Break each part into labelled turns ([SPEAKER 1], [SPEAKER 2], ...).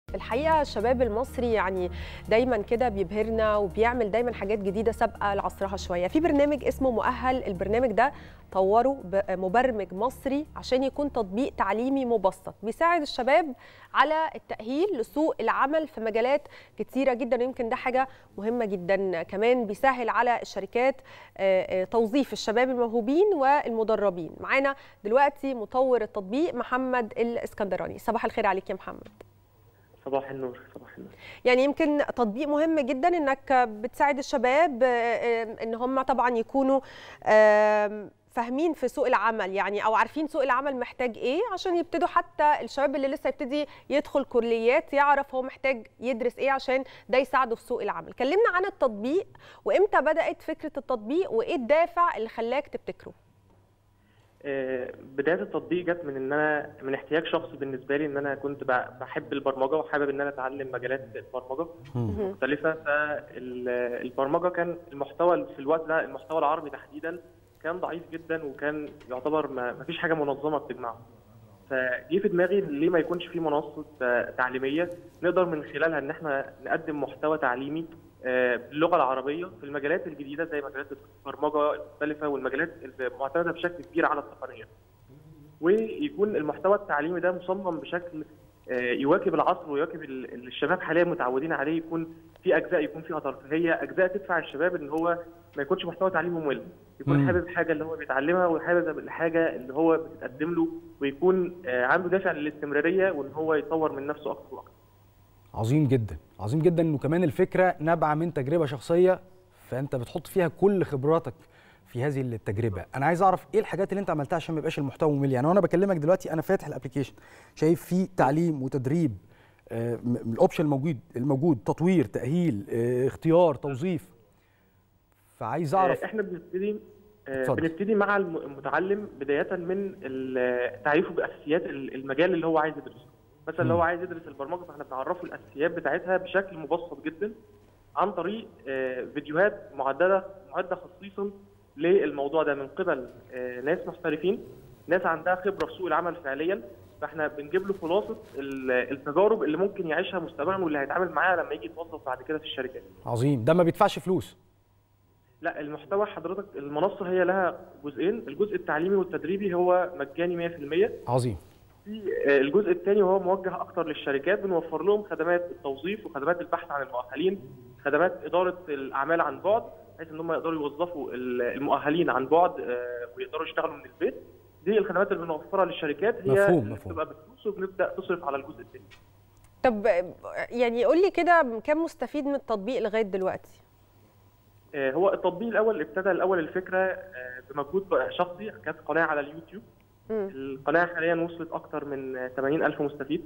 [SPEAKER 1] الحقيقه الشباب المصري يعني دايما كده بيبهرنا وبيعمل دايما حاجات جديده سابقه لعصرها شويه في برنامج اسمه مؤهل البرنامج ده طوره مبرمج مصري عشان يكون تطبيق تعليمي مبسط بيساعد الشباب على التاهيل لسوق العمل في مجالات كتيره جدا ويمكن ده حاجه مهمه جدا كمان بيسهل على الشركات توظيف الشباب الموهوبين والمدربين معانا دلوقتي مطور التطبيق محمد الاسكندراني صباح الخير عليك يا محمد
[SPEAKER 2] صباح النور صباح النور
[SPEAKER 1] يعني يمكن تطبيق مهم جدا انك بتساعد الشباب ان هم طبعا يكونوا فاهمين في سوق العمل يعني او عارفين سوق العمل محتاج ايه عشان يبتدوا حتى الشباب اللي لسه يبتدي يدخل كليات يعرف هو محتاج يدرس ايه عشان ده يساعده في سوق العمل كلمنا عن التطبيق وامتى بدات فكره التطبيق وايه الدافع اللي خلاك تبتكره
[SPEAKER 2] بدايه التطبيق جت من ان انا من احتياج شخصي بالنسبه لي ان انا كنت بحب البرمجه وحابب ان انا اتعلم مجالات البرمجه مختلفه فالبرمجه كان المحتوى في الوقت ده المحتوى العربي تحديدا كان ضعيف جدا وكان يعتبر ما فيش حاجه منظمه بتجمعه فجه في دماغي ليه ما يكونش في منصه تعليميه نقدر من خلالها ان احنا نقدم محتوى تعليمي باللغه العربيه في المجالات الجديده زي مجالات البرمجه المختلفه والمجالات المعتمده بشكل كبير على التقنيه. ويكون المحتوى التعليمي ده مصمم بشكل يواكب العصر ويواكب اللي الشباب حاليا متعودين عليه يكون في اجزاء يكون فيها ترفيهيه، اجزاء تدفع الشباب ان هو ما يكونش محتوى تعليمي ممل، يكون حابب الحاجه اللي هو بيتعلمها وحابب الحاجه اللي هو بتتقدم له ويكون عنده دافع للاستمراريه وان هو يطور من نفسه اكتر واكتر.
[SPEAKER 3] عظيم جدا عظيم جدا انه كمان الفكره نابعه من تجربه شخصيه فانت بتحط فيها كل خبراتك في هذه التجربه انا عايز اعرف ايه الحاجات اللي انت عملتها عشان ما يبقاش المحتوى ممل يعني وانا بكلمك دلوقتي انا فاتح الابلكيشن شايف فيه تعليم وتدريب الاوبشن الموجود الموجود تطوير تاهيل اختيار توظيف فعايز اعرف
[SPEAKER 2] احنا بنبتدي بنبتدي مع المتعلم بدايه من تعريفه باساسيات المجال اللي هو عايز يدرسه مثلا لو هو عايز يدرس البرمجه فاحنا بنعرفه الاساسيات بتاعتها بشكل مبسط جدا عن طريق فيديوهات معدده معده خصيصا للموضوع ده من قبل ناس محترفين ناس عندها خبره في سوق العمل فعليا فاحنا بنجيب له خلاصه التجارب اللي ممكن يعيشها مستقبلا واللي هيتعامل معاها لما يجي يتوظف بعد كده في الشركات.
[SPEAKER 3] عظيم ده ما بيدفعش فلوس.
[SPEAKER 2] لا المحتوى حضرتك المنصه هي لها جزئين الجزء التعليمي والتدريبي هو مجاني 100%
[SPEAKER 3] عظيم
[SPEAKER 2] في الجزء الثاني وهو موجه اكتر للشركات بنوفر لهم خدمات التوظيف وخدمات البحث عن المؤهلين خدمات اداره الاعمال عن بعد بحيث ان هم يقدروا يوظفوا المؤهلين عن بعد ويقدروا يشتغلوا من البيت دي الخدمات اللي بنوفرها للشركات هي
[SPEAKER 3] مفهوم مفهوم
[SPEAKER 2] بتبقى بفلوس وبنبدا تصرف على الجزء الثاني
[SPEAKER 1] طب يعني قول لي كده كم مستفيد من التطبيق لغايه دلوقتي
[SPEAKER 2] هو التطبيق الاول ابتدى الاول الفكره بمجهود شخصي كانت قناه على اليوتيوب القناه حاليا وصلت اكثر من 80 الف مستفيد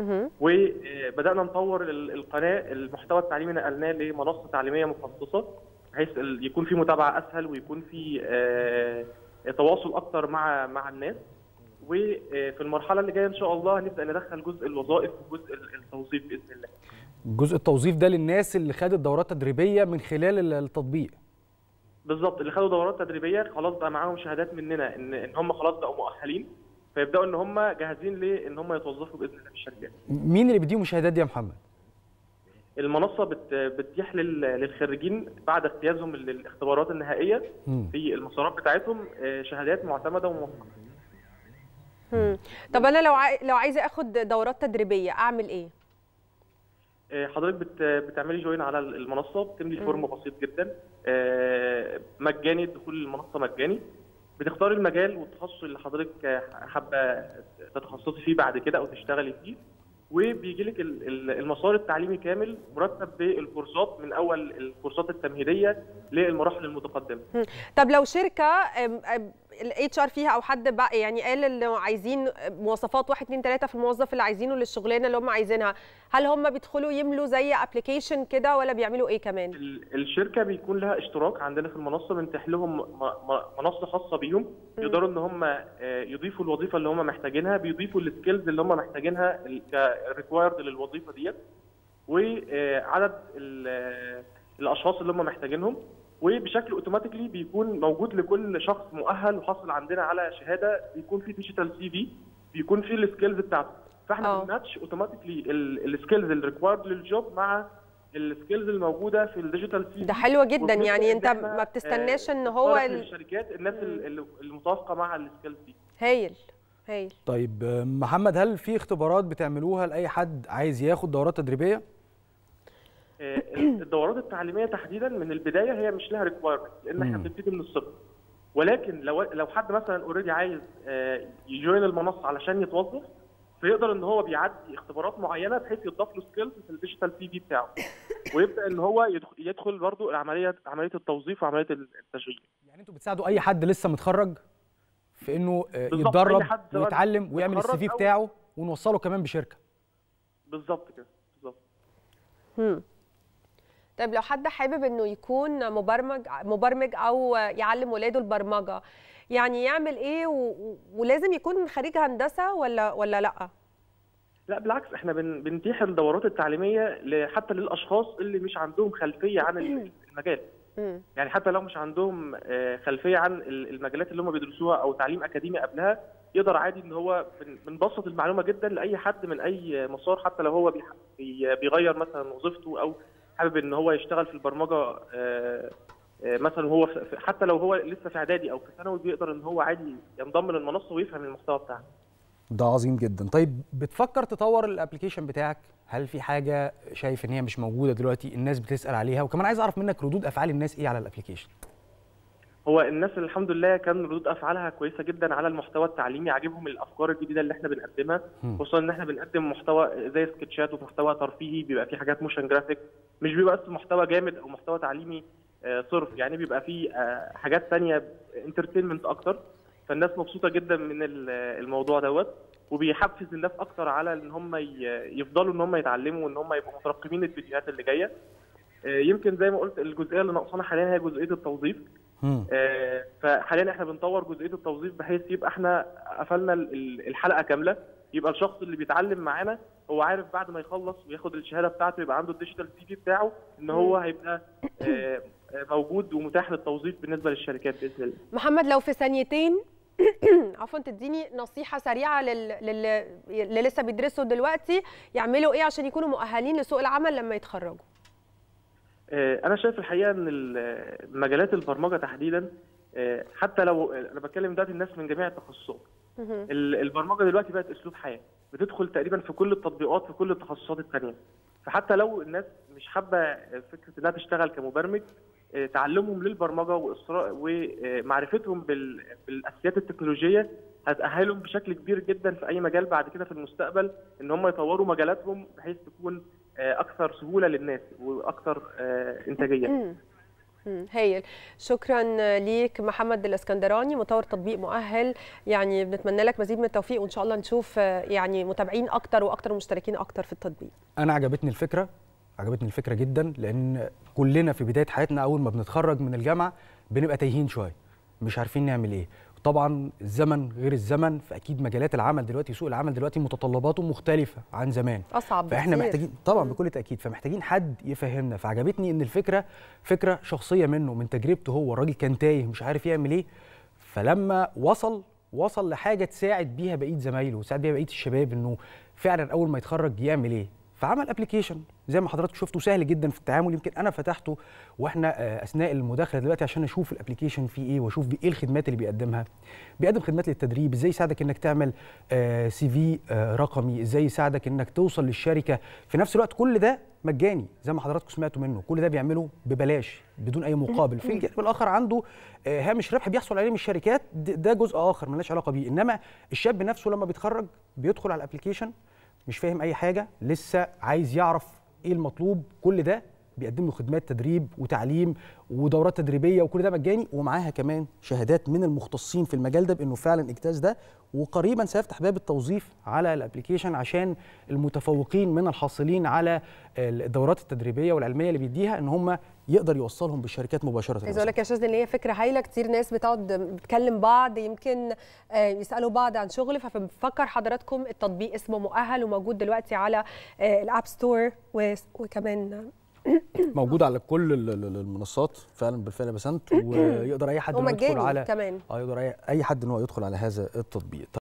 [SPEAKER 2] وبدانا نطور القناه المحتوى التعليمي نقلناه لمنصه تعليميه مخصصه بحيث يكون في متابعه اسهل ويكون في تواصل اكثر مع مع الناس وفي المرحله اللي جايه ان شاء الله هنبدا ندخل جزء الوظائف وجزء التوظيف باذن الله
[SPEAKER 3] جزء التوظيف ده للناس اللي خدت دورات تدريبيه من خلال التطبيق
[SPEAKER 2] بالظبط اللي خدوا دورات تدريبيه خلاص بقى معاهم شهادات مننا ان ان هم خلاص بقوا مؤهلين فيبداوا ان هم جاهزين لان هم يتوظفوا باذن الله في الشركات.
[SPEAKER 3] مين اللي بيديهم الشهادات دي يا محمد؟
[SPEAKER 2] المنصه بت بتتيح للخريجين بعد اجتيازهم للاختبارات النهائيه م. في المسارات بتاعتهم شهادات معتمده وموثقه.
[SPEAKER 1] طب انا لو عاي... لو عايزه اخد دورات تدريبيه اعمل ايه؟
[SPEAKER 2] حضرتك بت... بتعملي جوين على المنصه بتملي فورم بسيط جدا مجاني الدخول للمنصه مجاني بتختاري المجال والتخصص اللي حضرتك حابه تتخصصي فيه بعد كده او تشتغلي فيه وبيجي لك المسار التعليمي كامل مرتب بالكورسات من اول الكورسات التمهيديه للمراحل المتقدمه.
[SPEAKER 1] طب لو شركه الاتش ار فيها او حد بقى يعني قال انه عايزين مواصفات 1 2 3 في الموظف اللي عايزينه للشغلانه اللي هم عايزينها، هل هم بيدخلوا يملوا زي ابلكيشن كده ولا بيعملوا ايه كمان؟
[SPEAKER 2] الشركه بيكون لها اشتراك عندنا في المنصه بنتيح لهم منصه خاصه بيهم يقدروا ان هم يضيفوا الوظيفه اللي هم محتاجينها بيضيفوا السكيلز اللي هم محتاجينها كريكوايرد للوظيفه ديت وعدد الاشخاص اللي هم محتاجينهم وبشكل اوتوماتيكلي بيكون موجود لكل شخص مؤهل وحاصل عندنا على شهاده بيكون في ديجيتال سي في بيكون في السكيلز بتاعته فاحنا
[SPEAKER 1] آه.
[SPEAKER 2] بنماتش اوتوماتيكلي السكيلز اللي ريكوايرد للجوب مع السكيلز الموجوده في الديجيتال سي
[SPEAKER 1] ده حلوه جدا
[SPEAKER 2] وبنبدأ
[SPEAKER 1] يعني
[SPEAKER 2] إن
[SPEAKER 1] انت
[SPEAKER 2] إحنا،
[SPEAKER 1] ما بتستناش
[SPEAKER 2] آه،
[SPEAKER 1] ان هو
[SPEAKER 2] نقترح
[SPEAKER 1] ال-
[SPEAKER 2] للشركات الناس اللي- المتوافقه مع السكيلز دي
[SPEAKER 1] هايل هايل
[SPEAKER 3] طيب آه، محمد هل في اختبارات بتعملوها لاي حد عايز ياخد دورات تدريبيه
[SPEAKER 2] آه، الدورات التعليميه تحديدا من البدايه هي مش لها ريكوايرمنت لان احنا
[SPEAKER 3] مم.
[SPEAKER 2] بنبتدي من الصفر ولكن لو لو حد مثلا اوريدي عايز آه، يجوين المنصه علشان يتوظف فيقدر ان هو بيعدي اختبارات معينه بحيث يضاف له سكيلز في الديجيتال سي في بتاعه ويبدا ان هو يدخل, يدخل برضه العمليه عمليه التوظيف وعمليه التشغيل
[SPEAKER 3] يعني انتوا بتساعدوا اي حد لسه متخرج في انه آه،
[SPEAKER 2] بالظبط،
[SPEAKER 3] يتدرب
[SPEAKER 2] أي حد سواء
[SPEAKER 3] ويتعلم ويعمل السي في
[SPEAKER 2] متخرج أو-
[SPEAKER 3] بتاعه ونوصله كمان بشركه
[SPEAKER 2] بالظبط كده بالظبط
[SPEAKER 1] هم. طيب لو حد حابب انه يكون مبرمج مبرمج او يعلم ولاده البرمجه يعني يعمل ايه و... و- ولازم يكون خريج هندسه ولا ولا لا
[SPEAKER 2] لا بالعكس احنا بن- بنتيح الدورات التعليميه ل- حتى للاشخاص اللي مش عندهم خلفيه عن المجال
[SPEAKER 1] مم.
[SPEAKER 2] يعني حتى لو مش عندهم آه، خلفيه عن ال- المجالات اللي هم بيدرسوها او تعليم اكاديمي قبلها يقدر عادي ان هو بن- بنبسط المعلومه جدا لاي حد من اي مسار حتى لو هو بيح- بي- بيغير مثلا وظيفته او حابب ان هو يشتغل في البرمجه آه، آه، مثلا هو في- في- حتى لو هو لسه في اعدادي او في ثانوي بيقدر ان هو عادي ينضم للمنصه ويفهم المحتوى بتاعها
[SPEAKER 3] ده عظيم جدا طيب بتفكر تطور الابلكيشن بتاعك هل في حاجه شايف ان هي مش موجوده دلوقتي الناس بتسال عليها وكمان عايز اعرف منك ردود افعال الناس ايه على الابلكيشن
[SPEAKER 2] هو الناس اللي الحمد لله كان ردود افعالها كويسه جدا على المحتوى التعليمي عاجبهم الافكار الجديده اللي احنا بنقدمها
[SPEAKER 3] مم.
[SPEAKER 2] خصوصا ان احنا بنقدم محتوى زي سكتشات ومحتوى ترفيهي بيبقى فيه حاجات موشن جرافيك مش بيبقى بس محتوى جامد او محتوى تعليمي آه، صرف يعني بيبقى فيه آه، حاجات تانية انترتينمنت اكتر فالناس مبسوطه جدا من ال- الموضوع دوت وبيحفز الناس اكتر على ان هم ي- يفضلوا ان هم يتعلموا وان هم يبقوا مترقبين الفيديوهات اللي جايه آه، يمكن زي ما قلت الجزئيه اللي ناقصانا حاليا هي جزئيه التوظيف
[SPEAKER 3] مم.
[SPEAKER 2] آه، فحاليا احنا بنطور جزئيه التوظيف بحيث يبقى احنا قفلنا ال- ال- الحلقه كامله يبقى الشخص اللي بيتعلم معانا هو عارف بعد ما يخلص وياخد الشهاده بتاعته يبقى عنده الديجيتال سي في بتاعه ان هو هيبقى آه، آه، موجود ومتاح للتوظيف بالنسبه للشركات باذن الله.
[SPEAKER 1] محمد لو في ثانيتين عفوا تديني نصيحه سريعه لل... لل... اللي لسه بيدرسوا دلوقتي يعملوا ايه عشان يكونوا مؤهلين لسوق العمل لما يتخرجوا
[SPEAKER 2] آه، انا شايف الحقيقه ان ال- مجالات البرمجه تحديدا آه، حتى لو انا بتكلم دلوقتي الناس من جميع التخصصات
[SPEAKER 1] مهم.
[SPEAKER 2] ال- البرمجه دلوقتي بقت اسلوب حياه بتدخل تقريبا في كل التطبيقات في كل التخصصات الثانيه فحتى لو الناس مش حابه فكره انها تشتغل كمبرمج آه، تعلمهم للبرمجه واصرار ومعرفتهم بال- بالاساسيات التكنولوجيه هتاهلهم بشكل كبير جدا في اي مجال بعد كده في المستقبل ان هم يطوروا مجالاتهم بحيث تكون آه، اكثر سهوله للناس واكثر آه، انتاجيه
[SPEAKER 1] مم. مم. هايل شكرا ليك محمد الاسكندراني مطور تطبيق مؤهل يعني بنتمنى لك مزيد من التوفيق وان شاء الله نشوف آه، يعني متابعين اكتر واكتر مشتركين اكتر في التطبيق
[SPEAKER 3] انا عجبتني الفكره عجبتني الفكره جدا لان كلنا في بدايه حياتنا اول ما بنتخرج من الجامعه بنبقى تايهين شويه مش عارفين نعمل ايه طبعا الزمن غير الزمن فاكيد مجالات العمل دلوقتي سوق العمل دلوقتي متطلباته مختلفه عن زمان
[SPEAKER 1] اصعب
[SPEAKER 3] فاحنا
[SPEAKER 1] بكتير.
[SPEAKER 3] محتاجين طبعا بكل تاكيد فمحتاجين حد يفهمنا فعجبتني ان الفكره فكره شخصيه منه من تجربته هو الراجل كان تايه مش عارف يعمل ايه فلما وصل وصل لحاجه تساعد بيها بقيه زمايله وتساعد بيها بقيه الشباب انه فعلا اول ما يتخرج يعمل ايه فعمل ابلكيشن زي ما حضراتكم شفتوا سهل جدا في التعامل يمكن انا فتحته واحنا آه، اثناء المداخله دلوقتي عشان اشوف الابلكيشن فيه ايه واشوف بيه ايه الخدمات اللي بيقدمها بيقدم خدمات للتدريب ازاي يساعدك انك تعمل سي في رقمي ازاي يساعدك انك توصل للشركه في نفس الوقت كل ده مجاني زي ما حضراتكم سمعتوا منه كل ده بيعمله ببلاش بدون اي مقابل في الجانب الاخر عنده آه، هامش ربح بيحصل عليه من الشركات د- ده جزء اخر ملناش علاقه بيه انما الشاب نفسه لما بيتخرج بيدخل على الابلكيشن مش فاهم اي حاجه لسه عايز يعرف ايه المطلوب كل ده بيقدم له خدمات تدريب وتعليم ودورات تدريبيه وكل ده مجاني ومعاها كمان شهادات من المختصين في المجال ده بانه فعلا اجتاز ده وقريبا سيفتح باب التوظيف على الابلكيشن عشان المتفوقين من الحاصلين على الدورات التدريبيه والعلميه اللي بيديها ان هم يقدر يوصلهم بالشركات مباشره
[SPEAKER 1] عايزه اقول لك يا شاذلي ان هي فكره هايله كتير ناس بتقعد بتكلم بعض يمكن آه، يسالوا بعض عن شغل فبنفكر حضراتكم التطبيق اسمه مؤهل وموجود دلوقتي على آه، الاب ستور و- وكمان
[SPEAKER 3] موجود على كل ال- ال- المنصات فعلا بالفعل يا بسنت ويقدر اي حد إن هو يدخل
[SPEAKER 1] ومجاني
[SPEAKER 3] على
[SPEAKER 1] كمان
[SPEAKER 3] اه يقدر اي اي حد ان هو يدخل على هذا التطبيق